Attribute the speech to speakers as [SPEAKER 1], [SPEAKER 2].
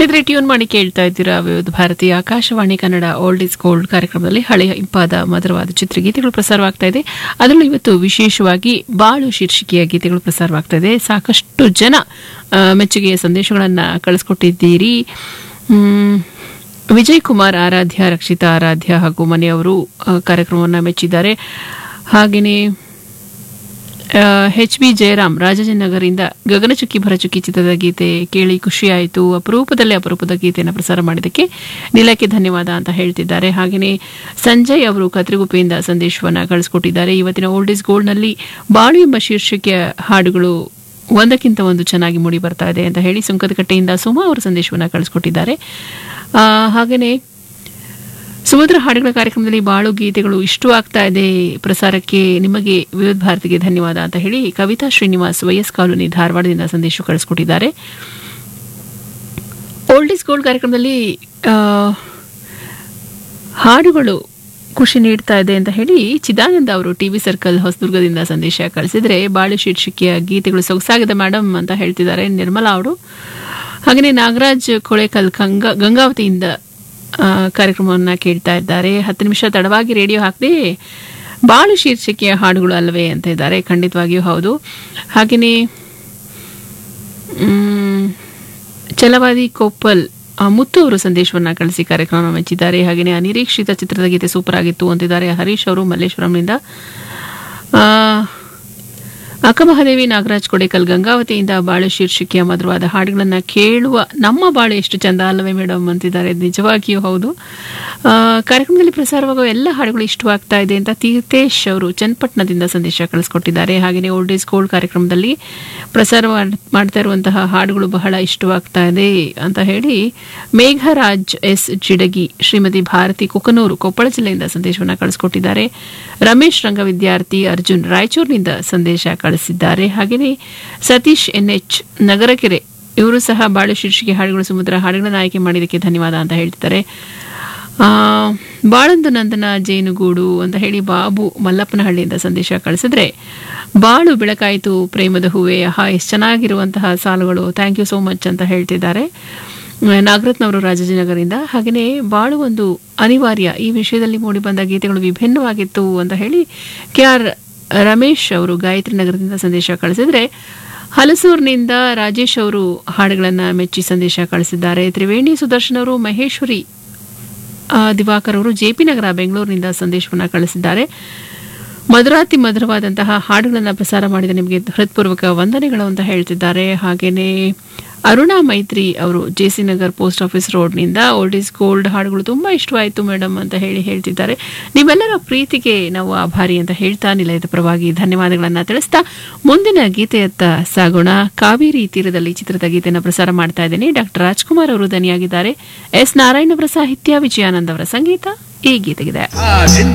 [SPEAKER 1] ಸ್ನೇಹಿತರೆ ಟ್ಯೂನ್ ಮಾಡಿ ಕೇಳ್ತಾ ಇದ್ದೀರಾ Vividh Bharati Akashvani Kannada old is gold ಕಾರ್ಯಕ್ರಮದಲ್ಲಿ ಹಳೆಯ ಇಂಪಾದ ಮಧುರವಾದ ಚಿತ್ರಗೀತೆಗಳು ಪ್ರಸಾರವಾಗ್ತಾ ಇದೆ ಅದರಲ್ಲೂ ಇವತ್ತು ವಿಶೇಷವಾಗಿ ಬಾಳು ಶೀರ್ಷಿಕೆಯ ಗೀತೆಗಳು ಪ್ರಸಾರವಾಗ್ತಾ ಇದೆ ಸಾಕಷ್ಟು ಜನ ಆ, ಮೆಚ್ಚುಗೆಯ ಸಂದೇಶಗಳನ್ನು ಕಳಿಸ್ಕೊಟ್ಟಿದ್ದೀರಿ ಮ್, ವಿಜಯ್ ಕುಮಾರ್ ಆರಾಧ್ಯ ರಕ್ಷಿತಾ ಆರಾಧ್ಯ ಹಾಗೂ ಮನೆಯವರು ಆ, ಕಾರ್ಯಕ್ರಮವನ್ನು ಮೆಚ್ಚಿದ್ದಾರೆ ಹಾಗೆಯೇ ಎಚ್ ಬಿ ಜಯರಾಮ್ ರಾಜಾಜಿನಗರಿಂದ ಗಗನಚುಕ್ಕಿ ಭರಚುಕ್ಕಿ ಚಿತ್ರದ ಗೀತೆ ಕೇಳಿ ಖುಷಿಯಾಯಿತು ಅಪರೂಪದಲ್ಲೇ ಅಪರೂಪದ ಗೀತೆಯನ್ನು ಪ್ರಸಾರ ಮಾಡಿದ್ದಕ್ಕೆ ನೀಲಕ್ಕೆ ಧನ್ಯವಾದ ಅಂತ ಹೇಳ್ತಿದ್ದಾರೆ ಹಾಗೆಯೇ ಸಂಜಯ್ ಅವರು ಕತ್ರಿಗುಪ್ಪೆಯಿಂದ ಸಂದೇಶವನ್ನು ಕಳಿಸ್ಕೊಟ್ಟಿದ್ದಾರೆ ಇವತ್ತಿನ ಓಲ್ಡ್ ಇಸ್ ಗೋಲ್ಡ್ನಲ್ಲಿ ಬಾಳು ಎಂಬ ಶೀರ್ಷಿಕೆಯ ಹಾಡುಗಳು ಒಂದಕ್ಕಿಂತ ಒಂದು ಚೆನ್ನಾಗಿ ಮೂಡಿ ಬರ್ತಾ ಇದೆ ಅಂತ ಹೇಳಿ ಸುಂಕದಕಟ್ಟೆಯಿಂದ ಸುಮಾ ಅವರು ಸಂದೇಶವನ್ನು ಕಳಿಸ್ಕೊಟ್ಟಿದ್ದಾರೆ ಆ, ಹಾಗೆಯೇ ಸುಮಧುರ ಹಾಡುಗಳ ಕಾರ್ಯಕ್ರಮದಲ್ಲಿ ಬಾಳು ಗೀತೆಗಳು ಇಷ್ಟವಾಗ್ತಾ ಇದೆ ಪ್ರಸಾರಕ್ಕೆ ನಿಮಗೆ ವಿವಿಧ ಭಾರತಿಗೆ ಧನ್ಯವಾದ ಅಂತ ಹೇಳಿ ಕವಿತಾ ಶ್ರೀನಿವಾಸ್ ವೈಎಸ್ ಕಾಲೋನಿ ಧಾರವಾಡದಿಂದ ಸಂದೇಶ ಕಳಿಸ್ಕೊಟ್ಟಿದ್ದಾರೆ ಓಲ್ಡ್ ಇಸ್ ಗೋಲ್ಡ್ ಕಾರ್ಯಕ್ರಮದಲ್ಲಿ ಆ, ಹಾಡುಗಳು ಖುಷಿ ನೀಡ್ತಾ ಇದೆ ಅಂತ ಹೇಳಿ ಚಿದಾನಂದ ಅವರು ಟಿವಿ ಸರ್ಕಲ್ ಹೊಸದುರ್ಗದಿಂದ ಸಂದೇಶ ಕಳಿಸಿದ್ರೆ ಬಾಳು ಶೀರ್ಷಿಕೆಯ ಗೀತೆಗಳು ಸೊಗಸಾಗಿದೆ ಮೇಡಮ್ ಅಂತ ಹೇಳ್ತಿದ್ದಾರೆ ನಿರ್ಮಲಾ ಅವರು ಹಾಗೆಯೇ ನಾಗರಾಜ್ ಕೊಳೆಕಲ್ ಗಂಗಾ ಗಂಗಾವತಿಯಿಂದ ಆ, ಕಾರ್ಯಕ್ರಮವನ್ನು ಕೇಳ್ತಾ ಇದ್ದಾರೆ ಹತ್ತು ನಿಮಿಷ ತಡವಾಗಿ ರೇಡಿಯೋ ಹಾಕದೆ ಬಾಳು ಶೀರ್ಷಿಕೆಯ ಹಾಡುಗಳು ಅಲ್ಲವೇ ಅಂತ ಇದ್ದಾರೆ ಖಂಡಿತವಾಗಿಯೂ ಹೌದು ಹಾಗೆಯೇ ಮ್, ಛಲವಾದಿ ಕೊಪ್ಪಲ್ ಆ, ಮುತ್ತು ಅವರು ಸಂದೇಶವನ್ನ ಕಳಿಸಿ ಕಾರ್ಯಕ್ರಮ ಮೆಚ್ಚಿದ್ದಾರೆ ಹಾಗೆಯೇ ಅನಿರೀಕ್ಷಿತ ಚಿತ್ರದ ಗೀತೆ ಸೂಪರ್ ಆಗಿತ್ತು ಅಂತಿದ್ದಾರೆ ಹರೀಶ್ ಅವರು ಮಲ್ಲೇಶ್ವರಂನಿಂದ ಆ, ಅಕ್ಕಮಹಾದೇವಿ ನಾಗರಾಜ್ ಕೊಡೇಕಲ್ ಗಂಗಾವತಿಯಿಂದ ಬಾಳು ಶೀರ್ಷಿಕೆಯ ಮಧುರವಾದ ಹಾಡುಗಳನ್ನು ಕೇಳುವ ನಮ್ಮ ಬಾಳು ಎಷ್ಟು ಚಂದ ಅಲ್ಲವೇ ಮೇಡಮ್ ಅಂತಿದ್ದಾರೆ ನಿಜವಾಗಿಯೂ ಹೌದು ಆ, ಕಾರ್ಯಕ್ರಮದಲ್ಲಿ ಪ್ರಸಾರವಾಗುವ ಎಲ್ಲ ಹಾಡುಗಳು ಇಷ್ಟವಾಗ್ತಾ ಇದೆ ಅಂತ ತೀರ್ಥೇಶ್ ಅವರು ಚನ್ನಪಟ್ಟಣದಿಂದ ಸಂದೇಶ ಕಳಿಸ್ಕೊಟ್ಟಿದ್ದಾರೆ ಹಾಗೆಯೇ ಓಲ್ಡ್ ಏಜ್ ಗೋಲ್ಡ್ ಕಾರ್ಯಕ್ರಮದಲ್ಲಿ ಪ್ರಸಾರ ಮಾಡ್- ಮಾಡ್ತಾ ಇರುವಂತಹ ಹಾಡುಗಳು ಬಹಳ ಇಷ್ಟವಾಗ್ತಾ ಇದೆ ಅಂತ ಹೇಳಿ ಮೇಘರಾಜ್ ಎಸ್ ಜಿಡಗಿ ಶ್ರೀಮತಿ ಭಾರತಿ ಕುಕನೂರು ಕೊಪ್ಪಳ ಜಿಲ್ಲೆಯಿಂದ ಸಂದೇಶವನ್ನು ಕಳಿಸ್ಕೊಟ್ಟಿದ್ದಾರೆ ರಮೇಶ್ ರಂಗ ವಿದ್ಯಾರ್ಥಿ ಅರ್ಜುನ್ ರಾಯಚೂರಿನಿಂದ ಸಂದೇಶ ಕಳಿಸಿದ್ದಾರೆ ಹಾಗೆಯೇ ಸತೀಶ್ ಎನ್ಎಚ್ ನಗರಕೆರೆ ಇವರು ಸಹ ಬಾಳು ಶೀರ್ಷಿಕೆ ಹಾಡುಗಳು ಸಮುದ್ರ ಹಾಡುಗಳನ್ನು ಆಯ್ಕೆ ಮಾಡಿದ್ದಕ್ಕೆ ಧನ್ಯವಾದ ಅಂತ ಹೇಳ್ತಿದ್ದಾರೆ ಆ, ಬಾಳಂದು ನಂದನ ಜೇನುಗೂಡು ಅಂತ ಹೇಳಿ ಬಾಬು ಮಲ್ಲಪ್ಪನಹಳ್ಳಿಯಿಂದ ಸಂದೇಶ ಕಳಿಸಿದ್ರೆ ಬಾಳು ಬೆಳಕಾಯಿತು ಪ್ರೇಮದ ಹೂವೆ ಆಹಾ ಎಷ್ಟು ಚೆನ್ನಾಗಿರುವಂತಹ ಸಾಲುಗಳು ಥ್ಯಾಂಕ್ ಯು ಸೋ ಮಚ್ ಅಂತ ಹೇಳ್ತಿದ್ದಾರೆ ನಾಗರತ್ನವರು ರಾಜಾಜಿನಗರದಿಂದ ಹಾಗೆಯೇ ಬಾಳು ಒಂದು ಅನಿವಾರ್ಯ ಈ ವಿಷಯದಲ್ಲಿ ಮೂಡಿಬಂದ ಗೀತೆಗಳು ವಿಭಿನ್ನವಾಗಿತ್ತು ಅಂತ ಹೇಳಿ ಕೆ ಆರ್ ರಮೇಶ್ ಅವರು ಗಾಯತ್ರಿ ನಗರದಿಂದ ಸಂದೇಶ ಕಳಿಸಿದ್ರೆ ಹಲಸೂರಿನಿಂದ ರಾಜೇಶ್ ಅವರು ಹಾಡುಗಳನ್ನು ಮೆಚ್ಚಿ ಸಂದೇಶ ಕಳಿಸಿದ್ದಾರೆ ತ್ರಿವೇಣಿ ಸುದರ್ಶನ್ ಅವರು ಮಹೇಶ್ವರಿ ಆ, ದಿವಾಕರ್ ಅವರು ಜೆಪಿ ನಗರ ಬೆಂಗಳೂರಿನಿಂದ ಸಂದೇಶವನ್ನು ಕಳಿಸಿದ್ದಾರೆ ಮಧುರಾತಿ ಮಧುರವಾದಂತಹ ಹಾಡುಗಳನ್ನು ಪ್ರಸಾರ ಮಾಡಿದ ನಿಮಗೆ ಹೃತ್ಪೂರ್ವಕ ವಂದನೆಗಳು ಅಂತ ಹೇಳ್ತಿದ್ದಾರೆ ಹಾಗೇನೆ ಅರುಣಾ ಮೈತ್ರಿ ಅವರು J C Nagar post office ರೋಡ್ನಿಂದ ಓಲ್ಡ್ ಇಸ್ ಗೋಲ್ಡ್ ಹಾಡುಗಳು ತುಂಬಾ ಇಷ್ಟವಾಯಿತು ಮೇಡಮ್ ಅಂತ ಹೇಳಿ ಹೇಳ್ತಿದ್ದಾರೆ ನಿಮ್ಮೆಲ್ಲರ ಪ್ರೀತಿಗೆ ನಾವು ಆಭಾರಿ ಅಂತ ಹೇಳ್ತಾ ನಿಲಯದ ಪರವಾಗಿ ಧನ್ಯವಾದಗಳನ್ನ ತಿಳಿಸ್ತಾ ಮುಂದಿನ ಗೀತೆಯತ್ತ ಸಾಗೋಣ ಕಾವೇರಿ ತೀರದಲ್ಲಿ ಚಿತ್ರದ ಗೀತೆಯನ್ನು ಪ್ರಸಾರ ಮಾಡ್ತಾ ಇದ್ದೇನೆ ಡಾಕ್ಟರ್ ರಾಜ್ಕುಮಾರ್ ಅವರು ದನಿಯಾಗಿದ್ದಾರೆ ಎಸ್ ನಾರಾಯಣ್ ಅವರ ಸಾಹಿತ್ಯ ವಿಜಯಾನಂದ್ ಅವರ ಸಂಗೀತ ಈ ಗೀತೆಗಿದೆ